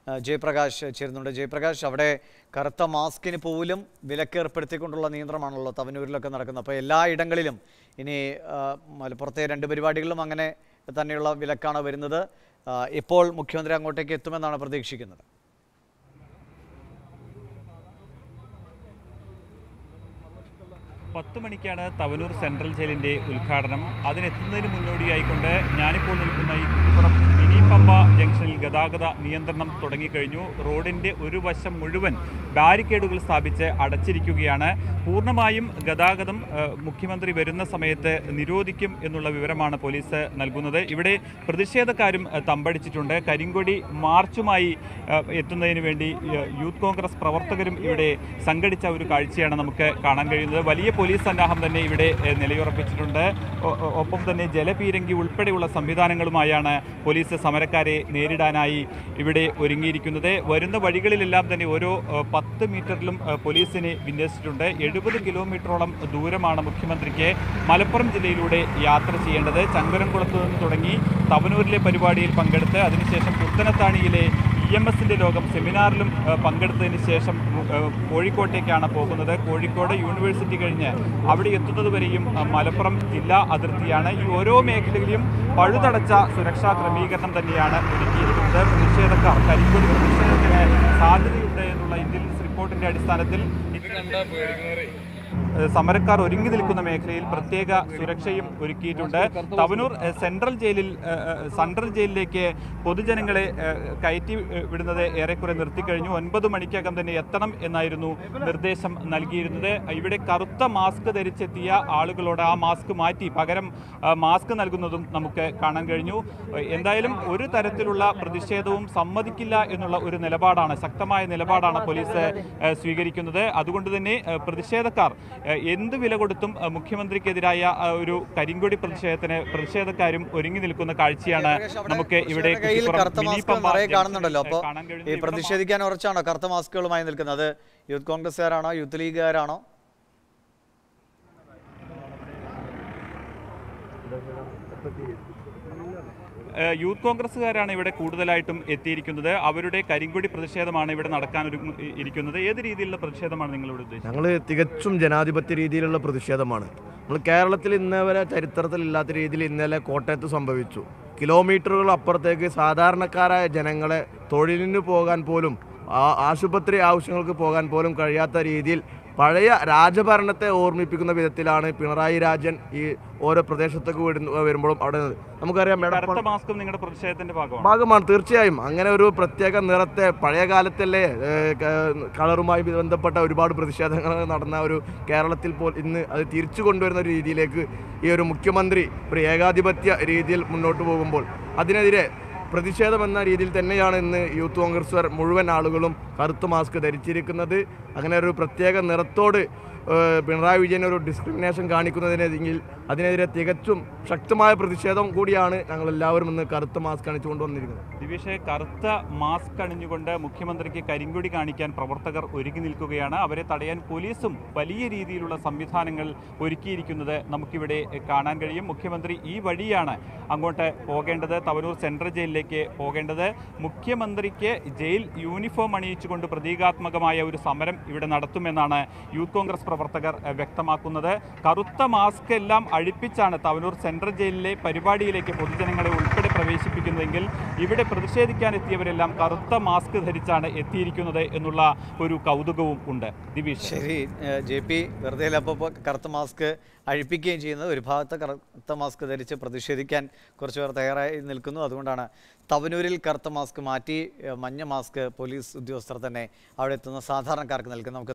ആ, ജയപ്രകാശ് ചേരുന്നുണ്ട് ജയപ്രകാശ് അവിടെ കറുത്ത മാസ്കിന് പോലും വിലക്കേർപ്പെടുത്തിക്കൊണ്ടുള്ള നിയന്ത്രണമാണല്ലോ തവനൂരിലൊക്കെ നടക്കുന്നത് അപ്പോൾ എല്ലാ ഇടങ്ങളിലും ഇനി ആ, മലപ്പുറത്തെ രണ്ട് പരിപാടികളിലും അങ്ങനെ തന്നെയുള്ള വിലക്കാണ് വരുന്നത് ആ, ഇപ്പോൾ മുഖ്യമന്ത്രി അങ്ങോട്ടേക്ക് എത്തുമെന്നാണ് പ്രതീക്ഷിക്കുന്നത് പത്ത് മണിക്കാണ് തവനൂർ സെൻട്രൽ ജയിലിന്റെ ഉദ്ഘാടനം അതിനെത്തുന്നതിന് മുന്നോടിയായിക്കൊണ്ട് ഞാനിപ്പോൾ നിൽക്കുന്ന ഈ കുറ്റിപ്പുറം മിനി പമ്പ ജംഗ്ഷനിൽ ഗതാഗത നിയന്ത്രണം തുടങ്ങിക്കഴിഞ്ഞു റോഡിന്റെ ഒരു വശം മുഴുവൻ ബാരിക്കേഡുകൾ സ്ഥാപിച്ച് അടച്ചിരിക്കുകയാണ് പൂർണ്ണമായും ഗതാഗതം ഏഹ്, മുഖ്യമന്ത്രി വരുന്ന സമയത്ത് നിരോധിക്കും എന്നുള്ള വിവരമാണ് പോലീസ് നൽകുന്നത് ഇവിടെ പ്രതിഷേധക്കാരും ഏഹ്, തമ്പടിച്ചിട്ടുണ്ട് കരിങ്കൊടി മാർച്ചുമായി ഏഹ്, എത്തുന്നതിന് വേണ്ടി ഏഹ്, യൂത്ത് കോൺഗ്രസ് പ്രവർത്തകരും ഇവിടെ സംഘടിച്ച ഒരു കാഴ്ചയാണ് നമുക്ക് കാണാൻ കഴിയുന്നത് വലിയ പോലീസ് സന്നാഹം തന്നെ ഇവിടെ ഏഹ്, നിലയുറപ്പിച്ചിട്ടുണ്ട് ഒ- ഒ- ഒപ്പം തന്നെ ജലപീരങ്കി ഉൾപ്പെടെയുള്ള സംവിധാനങ്ങളുമായാണ് പോലീസ് സമരക്കാരെ നേരിടാനായി ഇവിടെ ഒരുങ്ങിയിരിക്കുന്നത് വരുന്ന വഴികളിലെല്ലാം തന്നെ ഓരോ ഏഹ്, പത്ത് മീറ്ററിലും ഏഹ്, പോലീസിനെ വിന്യസിച്ചിട്ടുണ്ട് എഴുപത് കിലോമീറ്ററോളം ദൂരമാണ് മുഖ്യമന്ത്രിക്ക് മലപ്പുറം ജില്ലയിലൂടെ യാത്ര ചെയ്യേണ്ടത് ചങ്കരംകുളത്ത് നിന്ന് തുടങ്ങി തവനൂരിലെ പരിപാടിയിൽ പങ്കെടുത്ത് അതിനുശേഷം പുത്തനത്താണിയിലെ ഇ എം എസിൻ്റെ ലോകം സെമിനാറിലും ഏഹ്, പങ്കെടുത്തതിന് ശേഷം ഏഹ്, കോഴിക്കോട്ടേക്കാണ് പോകുന്നത് കോഴിക്കോട് യൂണിവേഴ്സിറ്റി കഴിഞ്ഞ് അവിടെ എത്തുന്നതുവരെയും ഏഹ്, മലപ്പുറം ജില്ലാ അതിർത്തിയാണ് ഈ ഓരോ മേഖലയിലും പഴുതടച്ച സുരക്ഷാ ക്രമീകരണം തന്നെയാണ് ഒരുക്കിയിരിക്കുന്നത് പ്രതിഷേധക്കാർ കരിക്കൊടി പ്രതിഷേധത്തിന് സാധ്യതയുണ്ട് എന്നുള്ള ഇന്റലിജൻസ് റിപ്പോർട്ടിന്റെ അടിസ്ഥാനത്തിൽ ഏഹ് സമരക്കാർ ഒരുങ്ങി നിൽക്കുന്ന മേഖലയിൽ പ്രത്യേക സുരക്ഷയും ഒരുക്കിയിട്ടുണ്ട് തവനൂർ ഏഹ് സെൻട്രൽ ജയിലിൽ ഏഹ് ഏഹ് സെൻട്രൽ ജയിലിലേക്ക് പൊതുജനങ്ങളെ ഏഹ് കയറ്റി ഏഹ് വിടുന്നത് ഏറെക്കുറെ നിർത്തിക്കഴിഞ്ഞു ഒൻപത് മണിക്കകം തന്നെ എത്തണം എന്നായിരുന്നു നിർദ്ദേശം നൽകിയിരുന്നത് ഇവിടെ കറുത്ത മാസ്ക് ധരിച്ചെത്തിയ ആളുകളോട് ആ മാസ്ക് മാറ്റി പകരം ആ, മാസ്ക് നൽകുന്നതും നമുക്ക് കാണാൻ കഴിഞ്ഞു ഏഹ് എന്തായാലും ഒരു തരത്തിലുള്ള പ്രതിഷേധവും സമ്മതിക്കില്ല എന്നുള്ള ഒരു നിലപാടാണ് ശക്തമായ നിലപാടാണ് പോലീസ് ഏഹ് സ്വീകരിക്കുന്നത് അതുകൊണ്ട് തന്നെ ഏഹ് പ്രതിഷേധക്കാർ ഏഹ് എന്ത് വില കൊടുത്തും ഏഹ് മുഖ്യമന്ത്രിക്കെതിരായ ആ, ഒരു കരിങ്കൊടി പ്രതിഷേധത്തിന് പ്രതിഷേധക്കാരും ഒരുങ്ങി നിൽക്കുന്ന കാഴ്ചയാണ് നമുക്ക് ഇവിടെ കൃഷ്ണയുടെ കയ്യിൽ കുറ്റിപ്പുറം കറുത്ത മിനി മാസ്ക് പമ്പ നിറയെ ജംഗ്ഷനിൽ, കാണുന്നുണ്ടല്ലോ അപ്പോൾ കാണാൻ കഴിയുന്നത് ഈ ഇവിടെ പ്രതിഷേധിക്കാൻ ഉറച്ചാണോ കറുത്ത മാസ്കുകളുമായി നിൽക്കുന്നത് അത് യൂത്ത് കോൺഗ്രസ്സുകാരാണോ യൂത്ത് ലീഗുകാരാണോ ഏഹ് യൂത്ത് കോൺഗ്രസ്സുകാരാണ് ഇവിടെ കൂടുതലായിട്ടും എത്തിയിരിക്കുന്നത് അവരുടെ കരിങ്കൊടി പ്രതിഷേധമാണ് ഇവിടെ നടക്കാൻ ഒരു ഇരിക്കുന്നത് ഏത് രീതിയിലുള്ള പ്രതിഷേധമാണ് നിങ്ങളിവിടെ ഉദ്ദേശിച്ചത് ഞങ്ങൾ തികച്ചും ജനാധിപത്യ രീതിയിലുള്ള പ്രതിഷേധമാണ് നമ്മൾ കേരളത്തിൽ ഇന്നേ വരെ ചരിത്രത്തിൽ ഇല്ലാത്ത രീതിയിൽ ഇന്നലെ കോട്ടയത്ത് സംഭവിച്ചു കിലോമീറ്ററുകൾ അപ്പുറത്തേക്ക് സാധാരണക്കാരായ ജനങ്ങളെ തൊഴിലിന് പോകാൻ പോലും ആ- ആശുപത്രി ആവശ്യങ്ങൾക്ക് പോകാൻ പോലും കഴിയാത്ത രീതിയിൽ പഴയ രാജഭരണത്തെ ഓർമ്മിപ്പിക്കുന്ന വിധത്തിലാണ് പിണറായി രാജൻ ഈ ഓരോ പ്രദേശത്തേക്ക് വിടുന്ന വരുമ്പോഴും അവിടെ നമുക്കറിയാം കറുത്ത എടപ്പാൾ മാസ്കും നിങ്ങളുടെ പ്രതിഷേധത്തിന്റെ ഭാഗമാണ് ഭാഗമാണ് തീർച്ചയായും അങ്ങനെ ഒരു പ്രത്യേക നിറത്തെ പഴയ കാലത്തല്ലേ ഏഹ്, ക- കളറുമായി ബന്ധപ്പെട്ട ഒരുപാട് പ്രതിഷേധങ്ങൾ നടന്ന ഒരു കേരളത്തിൽ പോൽ ഇന്ന് അത് തിരിച്ചു കൊണ്ടുവരുന്ന ഒരു രീതിയിലേക്ക് ഈ ഒരു മുഖ്യമന്ത്രി ഒരു ഏകാധിപത്യ രീതിയിൽ മുന്നോട്ട് പോകുമ്പോൾ അതിനെതിരെ പ്രതിഷേധം എന്ന രീതിയിൽ തന്നെയാണ് ഇന്ന് യൂത്ത് കോൺഗ്രസ്സുകാർ മുഴുവൻ ആളുകളും കറുത്ത മാസ്ക് ധരിച്ചിരിക്കുന്നത് അങ്ങനെ ഒരു പ്രത്യേക നിറത്തോട് ഏഹ്, പിണറായി വിജയൻ ഒരു ഡിസ്ക്രിമിനേഷൻ കാണിക്കുന്നതിനെങ്കിൽ അതിനെതിരെ തികച്ചും ശക്തമായ പ്രതിഷേധം കൂടിയാണ് ഞങ്ങൾ എല്ലാവരും ഇന്ന് കറുത്ത മാസ്ക് അണിച്ചുകൊണ്ട് വന്നിരിക്കുന്നത് ദിവിഷെ കറുത്ത മാസ്ക് അണിഞ്ഞുകൊണ്ട് മുഖ്യമന്ത്രിക്ക് കരിങ്കൊടി കാണിക്കാൻ പ്രവർത്തകർ ഒരുങ്ങി നിൽക്കുകയാണ് അവരെ തടയാൻ പോലീസും വലിയ രീതിയിലുള്ള സംവിധാനങ്ങൾ ഒരുക്കിയിരിക്കുന്നത് നമുക്കിവിടെ കാണാൻ കഴിയും മുഖ്യമന്ത്രി ഈ വഴിയാണ് അങ്ങോട്ട് പോകേണ്ടത് തവനൂർ സെൻട്രൽ ജയിലിലേക്ക് പോകേണ്ടത് മുഖ്യമന്ത്രിക്ക് ജയിൽ യൂണിഫോം അണിയിച്ചുകൊണ്ട് പ്രതീകാത്മകമായ ഒരു സമരം ഇവിടെ നടത്തുമെന്നാണ് യൂത്ത് കോൺഗ്രസ് പ്രവർത്തകർ ഏഹ്, വ്യക്തമാക്കുന്നത് കറുത്ത മാസ്ക് എല്ലാം അഴിപ്പിച്ചാണ് തവനൂർ സെൻട്രൽ ജയിലിലെ പരിപാടിയിലേക്ക് പൊതുജനങ്ങളെ ഉൾപ്പെടെ പ്രവേശിപ്പിക്കുന്നതെങ്കിൽ ഇവിടെ പ്രതിഷേധിക്കാൻ എത്തിയവരെല്ലാം കറുത്ത മാസ്ക് ധരിച്ചാണ് എത്തിയിരിക്കുന്നത് എന്നുള്ള ഒരു കൗതുകവും ഉണ്ട് ദിവിഷ് ശരി ഏഹ് ജെ പി വെറുതെ അപ്പോൾ കറുത്ത മാസ്ക് അഴിപ്പിക്കുകയും ചെയ്യുന്നത് ഒരു ഭാഗത്ത് കറുത്ത മാസ്ക് ധരിച്ച് പ്രതിഷേധിക്കാൻ കുറച്ച് പേർ തയ്യാറായി നിൽക്കുന്നു അതുകൊണ്ടാണ് തവനൂരിൽ കറുത്ത മാസ്ക് മാറ്റി ഏഹ് മഞ്ഞ മാസ്ക് പോലീസ് ഉദ്യോഗസ്ഥർ തന്നെ അവിടെ എത്തുന്ന സാധാരണക്കാർക്ക് നൽകുന്നത് നമുക്ക്